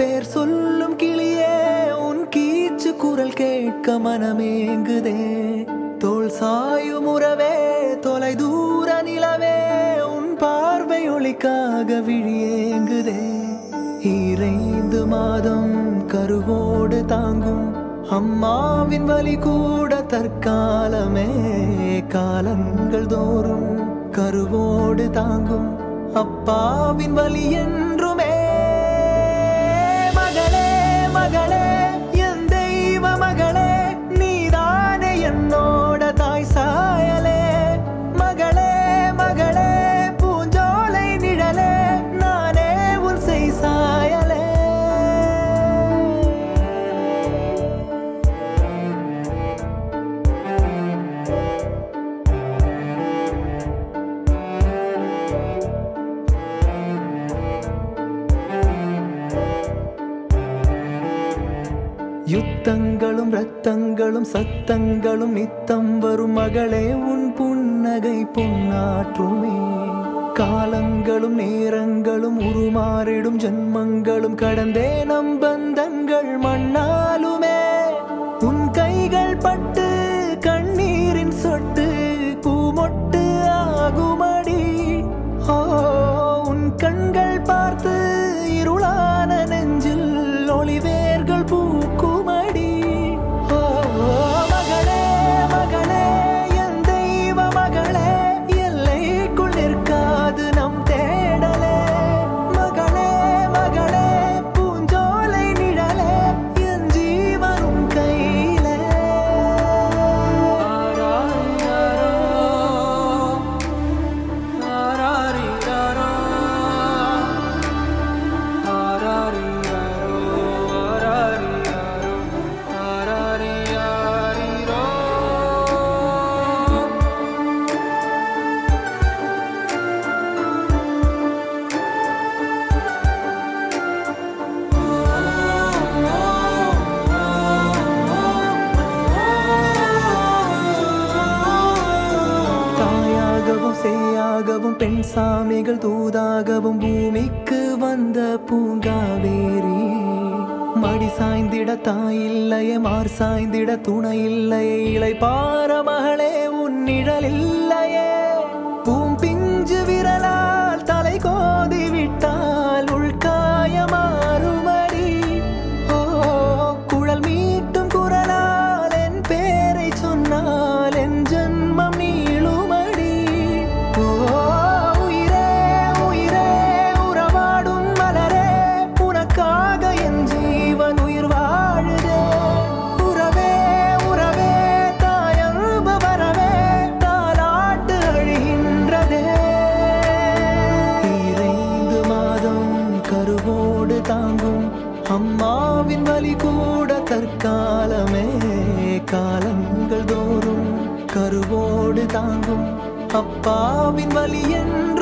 பேர் சொல்லும் கிளியே உன் கீச்சு குரல் கேட்க மனமேங்குதே தோல் சாயும் உறவே தொலை தூர நிலவே உன் பார்வை ஒளிக்காக விழியேங்குதே இறைந்து மாதம் கருவோடு தாங்கும் அம்மாவின் வலி கூட தற்காலமே காலங்கள் தோறும் கருவோடு தாங்கும் அப்பாவின் வலி என்றுமே மகளே மகளே என் தெய்வ மகளே நீதானே என்னோட தாய் சாயலே மகளே மகளே பூஞ்சோலை நிழலே நானே உன் செய் சாயலே யுத்தங்களும் ரத்தங்களும் சத்தங்களும் நித்தம் வரும் மகளே உன் புன்னகை பொன்னாற்றுமே காலங்களும் நேரங்களும் உருமாறிடும் ஜென்மங்களும் கடந்தே நம் பந்தங்கள் மண்ணாலுமே உன் கைகள் பட்டு கண்ணீரின் சொட்டு பூமொட்டு ஆகுமடி ஓ உன் கண்கள் பார்த்து இருளான நெஞ்சில் ஒளிவேர்கள் பூக்குமடி ஓ மகளே மகளே என் தெய்வ மகளே எல்லைக்குள் நிற்காது நம் தேடலே மகளே மகளே பூஞ்சோலை நிழலே என் ஜீவனும் கையிலே தாயாகவும் சேயாகவும் பெண் சாமிகள் தூதாகவும் பூமிக்கு வந்த பூங்காவேரி மடி சாய்ந்திட தாயில்லையே மார் சாய்ந்திட துணை இல்லையே இலை பார மகளே உன் நிழல் இல்லையே பூம் பிஞ்சு விரலால் தலை கோதி விட்டால் உள்காய மாறுமடி ஓ குழல் மீட்டும் குரலால் என் பேரை சொன்னால் என் ஜன்மம் நீளுமடி ஓ உயிரே உயிரே உறவாடும் மலரே உனக்காக என் ஜீவன் உயிர் வாழுதே உறவே உறவே தாயன்பு வரவே தாலாட்டு அழிகின்றதே இறைந்து மாதம் கருவோடு தாங்கும் அம்மாவின் வலி கூட தற்காலமே காலங்கள் தோறும் கருவோடு தாங்கும் அப்பாவின் வலி என்று